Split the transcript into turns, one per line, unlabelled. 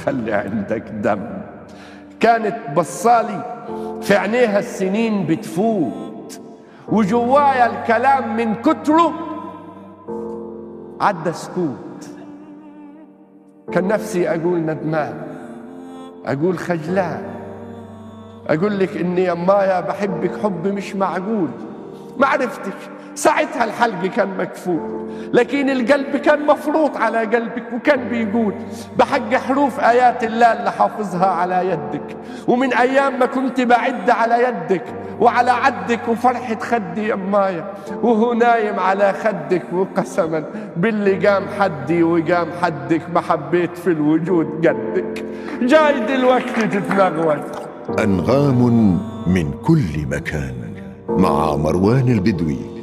وخلي عندك دم كانت بصالي في عينيها السنين بتفوت وجوايا الكلام من كتره عدى سكوت كان نفسي أقول ندمان أقول خجلان أقول لك إني يمايا بحبك حب مش معقول ما عرفتش ساعتها الحلق كان مكفول لكن القلب كان مفروض على قلبك وكان بيقول بحق حروف آيات الله اللي حافظها على يدك ومن أيام ما كنت بعد على يدك وعلى عدك وفرحة خدي يمايا وهو نايم على خدك وقسما باللي قام حدي وقام حدك ما حبيت في الوجود قدك جاي دلوقتي تتنغول
أنغام من كل مكان مع مروان البدوي